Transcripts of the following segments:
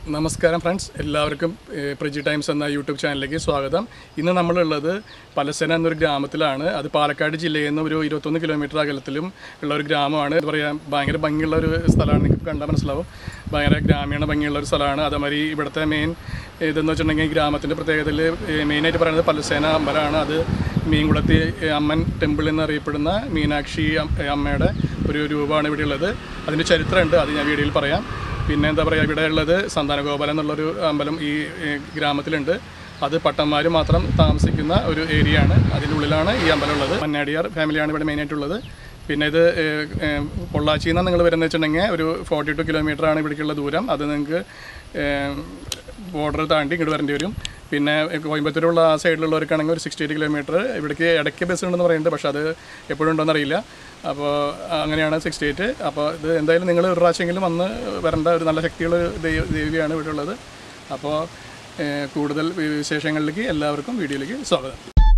നമസ്കാരം ഫ്രണ്ട്സ് എല്ലാവർക്കും ഏഹ്, പ്രജി ടൈംസ് എന്ന യൂട്യൂബ് ചാനലിലേക്ക് സ്വാഗതം ഇന്ന് നമ്മളുള്ളത് പലസന എന്നൊരു ഗ്രാമത്തിലാണ് അത് പാലക്കാട് ജില്ലയിൽ നിന്ന് ഒരു ഇരുപത്തൊന്ന് കിലോമീറ്റർ അകലത്തിലും ഉള്ള ഒരു ഗ്രാമമാണ് എന്താ പറയുക ഭയങ്കര ഭംഗിയുള്ള ഒരു സ്ഥലമാണ് നിങ്ങൾക്ക് കണ്ടാൽ മനസ്സിലാവും ഭയങ്കര ഗ്രാമീണ ഭംഗിയുള്ള ഒരു സ്ഥലമാണ് അതേമാതിരി ഇവിടുത്തെ മെയിൻ ഇതെന്ന് വെച്ചിട്ടുണ്ടെങ്കിൽ ഈ ഗ്രാമത്തിൻ്റെ പ്രത്യേകതയിൽ മെയിനായിട്ട് പറയുന്നത് പലസേന അമ്പലമാണ് അത് മീൻകുളത്തി ഏഹ്, അമ്മൻ ടെമ്പിൾ എന്നറിയപ്പെടുന്ന മീനാക്ഷി അം- അമ്മയുടെ ഒരു രൂപമാണ് ഇവിടെ ഉള്ളത് അതിൻ്റെ ചരിത്രമുണ്ട് അത് ഞാൻ വീഡിയോയിൽ പറയാം പിന്നെ എന്താ പറയുക ഇവിടെ ഉള്ളത് സന്താനഗോപാലം എന്നുള്ളൊരു അമ്പലം ഈ ഏഹ്, ഗ്രാമത്തിലുണ്ട് അത് പട്ടന്മാർ മാത്രം താമസിക്കുന്ന ഒരു ഏരിയ ആണ് അതിൻ്റെ ഉള്ളിലാണ് ഈ അമ്പലം ഉള്ളത് മന്നാടിയാർ ഫാമിലിയാണ് ഇവിടെ മെയിനായിട്ടുള്ളത് പിന്നെ ഇത് ഏഹ്, ഏഹ്, പൊള്ളാച്ചിയിൽ നിന്ന് നിങ്ങൾ വരുന്നത് വെച്ചിട്ടുണ്ടെങ്കിൽ ഒരു ഫോർട്ടി ടു കിലോമീറ്റർ ആണ് ഇവിടേക്കുള്ള ദൂരം അത് നിങ്ങൾക്ക് ബോർഡർ താണ്ടി ഇങ്ങോട്ട് വരേണ്ടി വരും പിന്നെ കോയമ്പത്തൂരുള്ള ആ സൈഡിലുള്ളവർക്കാണെങ്കിൽ ഒരു സിക്സ്റ്റി എയ്റ്റ് കിലോമീറ്റർ ഇവിടേക്ക് ഇടയ്ക്ക് ബസ് ഉണ്ടെന്ന് പറയുന്നുണ്ട് പക്ഷേ അത് എപ്പോഴും ഉണ്ടോയെന്ന് അറിയില്ല അപ്പോൾ അങ്ങനെയാണ് സിക്സ്റ്റി എയ്റ്റ് അപ്പോൾ ഇത് എന്തായാലും നിങ്ങൾ ഒരു പ്രാവശ്യമെങ്കിലും വന്ന് വരേണ്ട ഒരു നല്ല ശക്തിയുള്ള ദൈവ ദേവിയാണ് ഇവിടെ ഉള്ളത് അപ്പോൾ ഏഹ്, കൂടുതൽ വിശേഷങ്ങളിലേക്ക് എല്ലാവർക്കും വീഡിയോയിലേക്ക് സ്വാഗതം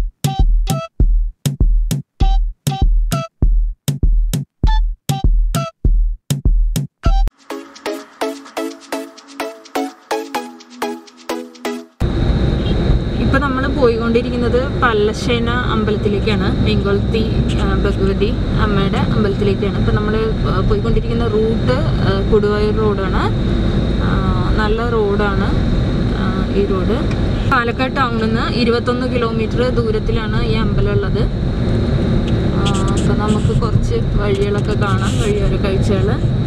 ഇപ്പൊ നമ്മൾ പോയിക്കൊണ്ടിരിക്കുന്നത് പല്ലശ്ശേന അമ്പലത്തിലേക്കാണ് വെങ്കൊളത്തി ആ, ഭഗവതി അമ്മയുടെ അമ്പലത്തിലേക്കാണ് ഇപ്പൊ നമ്മൾ പോയിക്കൊണ്ടിരിക്കുന്ന റൂട്ട് ആ, കൊടുവായൂർ റോഡാണ് ആ, നല്ല റോഡാണ് ആ, ഈ റോഡ് പാലക്കാട് ടൗണിൽ നിന്ന് ഇരുപത്തൊന്ന് കിലോമീറ്റർ ദൂരത്തിലാണ് ഈ അമ്പലം ഉള്ളത് അപ്പം നമുക്ക് കുറച്ച് വഴികളൊക്കെ കാണാം വഴിയോര കാഴ്ചകൾ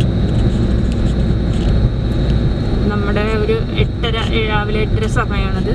നമ്മുടെ ഒരു എട്ടര രാവിലെ എട്ടര സമയമാണത്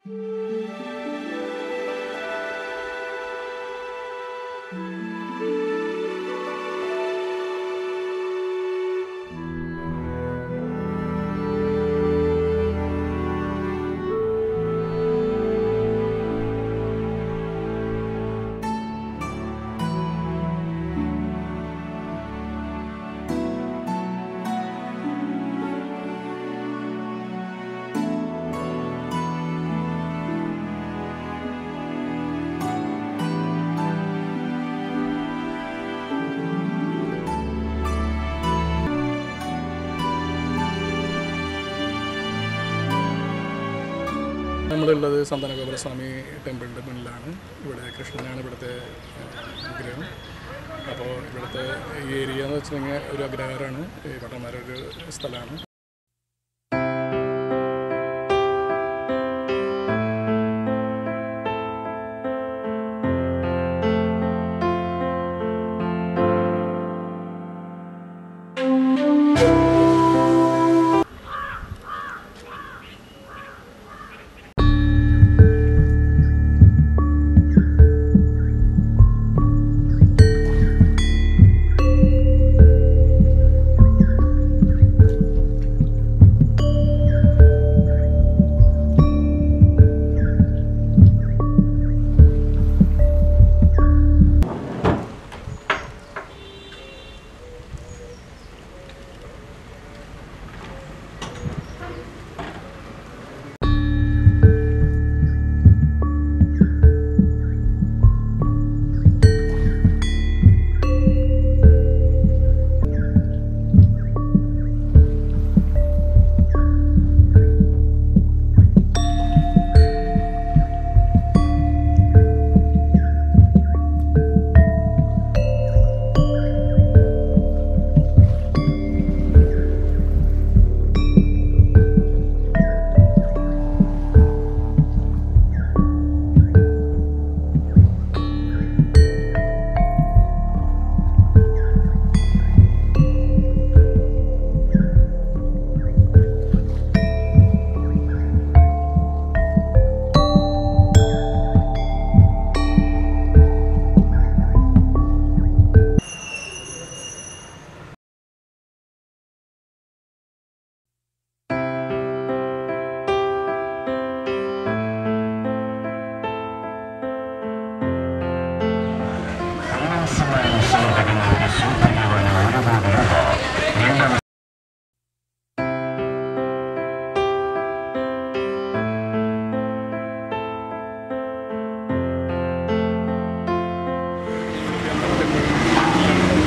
നമ്മളുള്ളത് സന്താനഗോപുര സ്വാമി ടെമ്പിളിൻ്റെ മുന്നിലാണ് ഇവിടെ കൃഷ്ണനാണ് ഇവിടുത്തെ ഏഹ്, വിഗ്രഹം അപ്പോൾ ഇവിടുത്തെ ഈ ഏരിയ എന്ന് വെച്ചിട്ടുണ്ടെങ്കിൽ ഒരു അഗ്രഹാരമാണ് ഈ പട്ടന്മാരുടെ ഒരു സ്ഥലമാണ്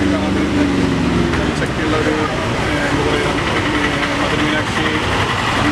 ശക്തിയുള്ള ഒരു ഏഹ്, എന്താ പറയുക മധുരമീനാക്ഷി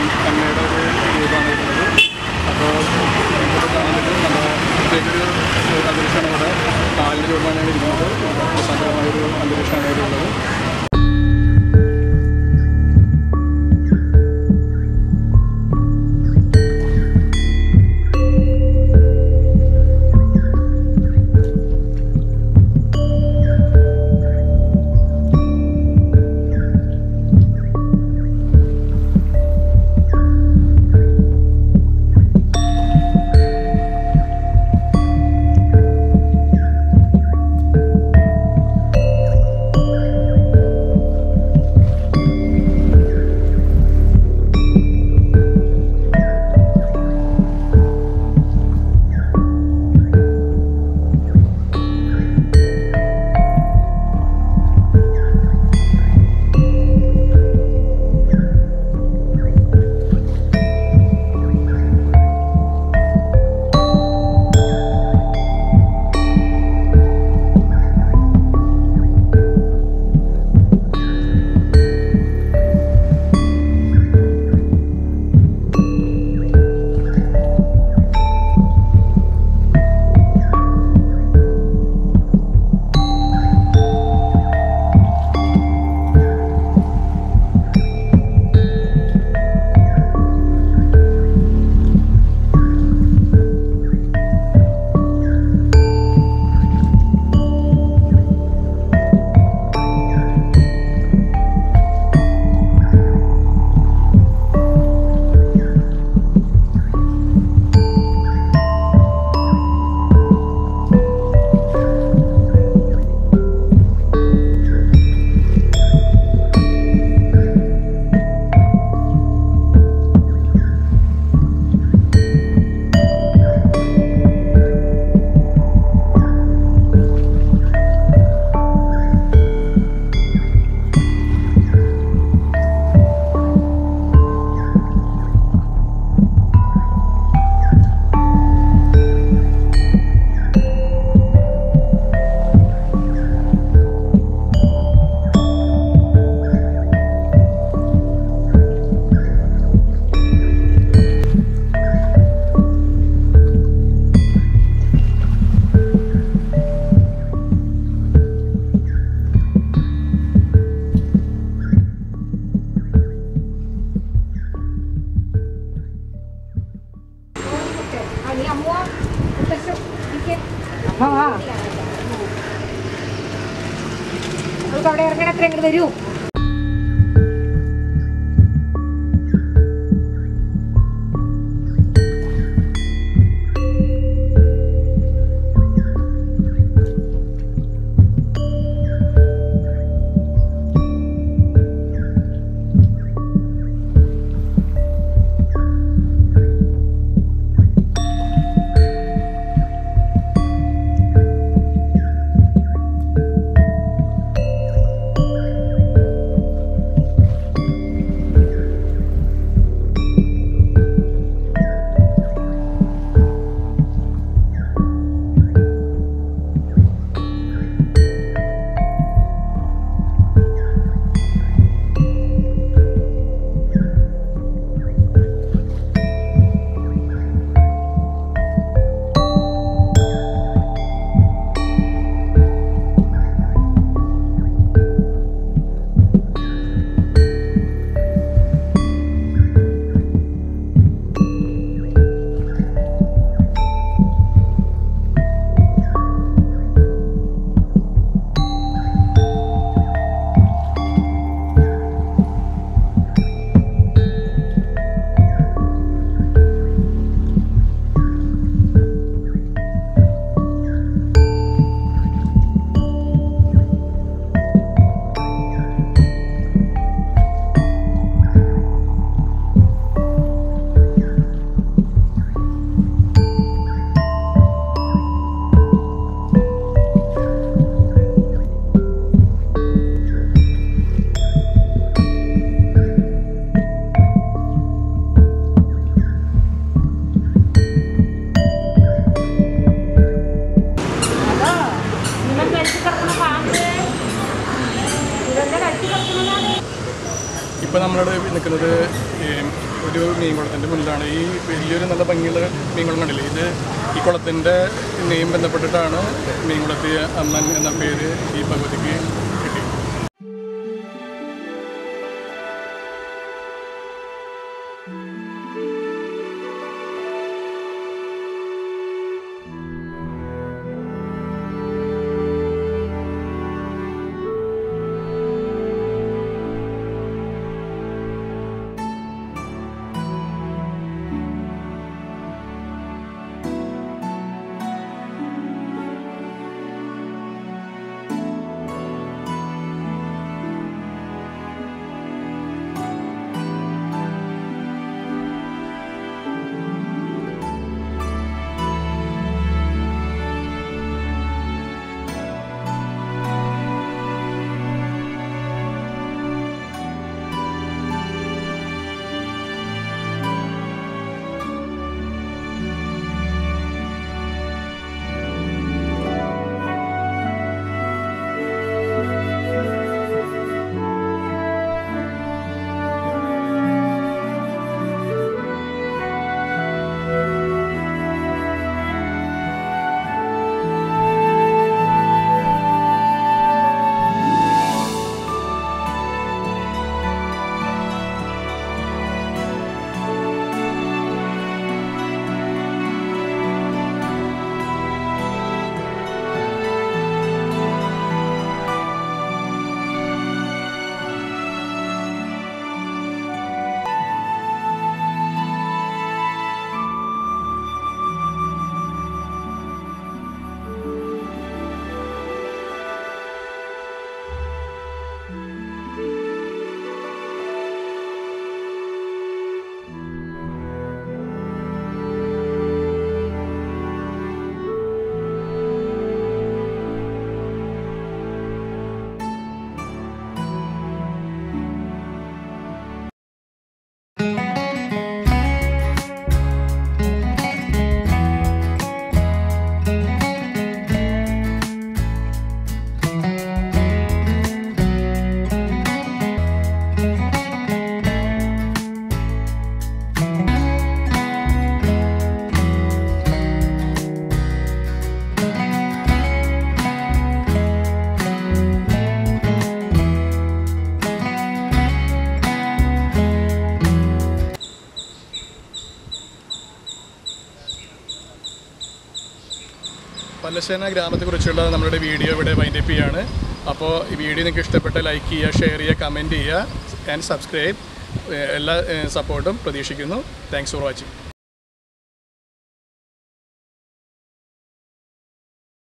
ആ ആ നമുക്ക് അവിടെ ഇറങ്ങണം അത്ര ഇങ്ങോട്ട് വരൂ ഇപ്പോൾ നമ്മളിവിടെ നിൽക്കുന്നത് ഈ ഒരു മീൻകുളത്തിൻ്റെ മുന്നിലാണ് ഈ വലിയൊരു നല്ല ഭംഗിയുള്ള മീൻകുളം കണ്ടില്ലേ ഇത് ഈ കുളത്തിൻ്റെ നെയിം ബന്ധപ്പെട്ടിട്ടാണ് മീൻകുളത്തി അമ്മൻ എന്ന പേര് ഈ ഭഗവതിക്ക് കിട്ടി പല്ലശ്ശേന ഗ്രാമത്തെക്കുറിച്ചുള്ള നമ്മുടെ വീഡിയോ ഇവിടെ വൈൻഡപ്പ് ചെയ്യാണ് അപ്പോൾ ഈ വീഡിയോ നിങ്ങൾക്ക് ഇഷ്ടപ്പെട്ട ലൈക്ക് ചെയ്യുക ഷെയർ ചെയ്യുക കമൻറ്റ് ചെയ്യുക ആൻഡ് സബ്സ്ക്രൈബ് എല്ലാ സപ്പോർട്ടും പ്രതീക്ഷിക്കുന്നു താങ്ക്സ് ഫോർ വാച്ചിങ്